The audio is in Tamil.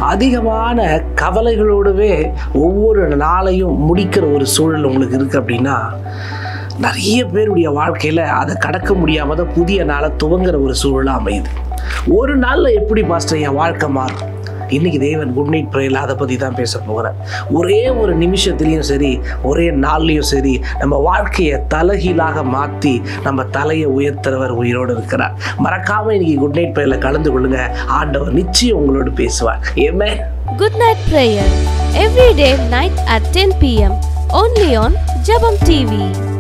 அதிகமான கவலைகளோடவே ஒவ்வொரு நாளையும் முடிக்கிற ஒரு சூழல் உங்களுக்கு இருக்குது அப்படின்னா நிறைய பேருடைய வாழ்க்கையில் அதை கடக்க முடியாம தான் புதிய நாளை துவங்குற ஒரு சூழலாக அமையுது ஒரு நாளில் எப்படி பாஸ்டர் என் வாழ்க்கை மாறும் இன்னைக்கு தேவன் குட் நைட் ப்ரேயில் அதை பற்றி தான் பேச போகிறேன் ஒரே ஒரு நிமிஷத்துலேயும் சரி ஒரே நாள்லேயும் சரி நம்ம வாழ்க்கையை தலைகீழாக மாற்றி நம்ம தலையை உயர்த்துறவர் உயிரோடு இருக்கிறார் மறக்காமல் இன்னைக்கு குட் நைட் ப்ரேயில் கலந்து கொள்ளுங்க ஆண்டவர் நிச்சயம் உங்களோடு பேசுவார் ஏமே Good night prayer every day night at 10 pm only on Jabam TV.